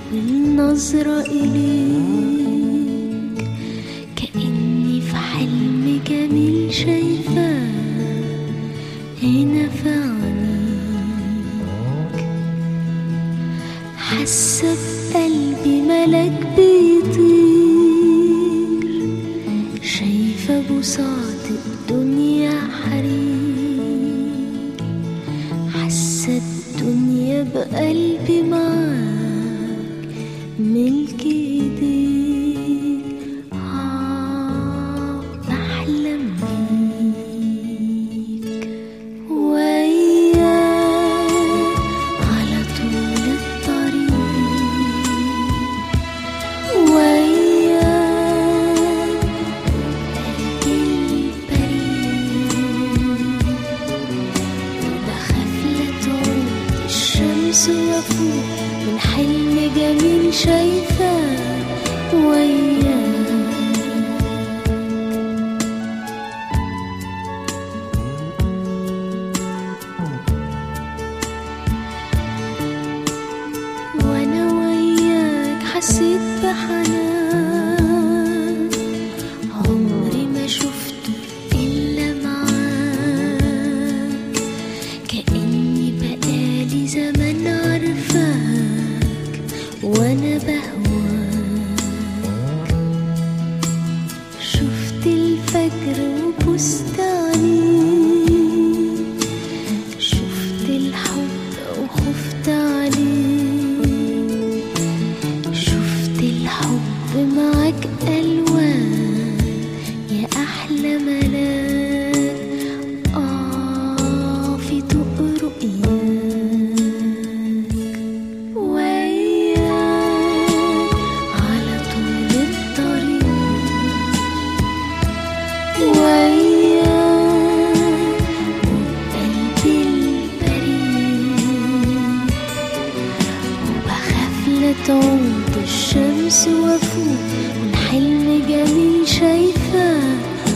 النظرة إليك كأني في حلم جميل شايفاه هنا في عينيك حاسة بقلبي ملك بيطير شايفة بساط الدنيا حرير حاسة الدنيا بقلبي معاك ملك ايديك آه بحلم بيك وياك على طول الطريق وياك قلبي البريء بخاف لا تعود الشمس وافوق من حلم جميل شايفاه وياك وانا وياك حسيت بحنان عمري ما شفته الا معاك كاني بقالي زمان عارفاك وانا بهواك شفت الفجر وبستاني شفت الحب وخفت عليه شفت الحب معاك ألوان يا أحلى ملاك آه في ضوء رؤياك وياك على طول الطريق وياك وبقلبي البريء وبخاف لا تعود الشمس وافوق من حلم جميل شايفاه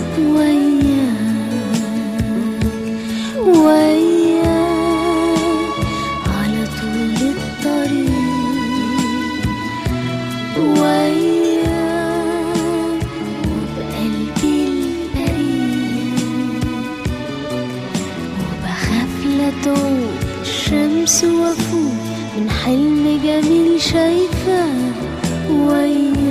وياك وياك على طول الطريق وياك وبقلبي البريء وبخاف لا تعود الشمس وافوق من حلم جميل شايفاه وياك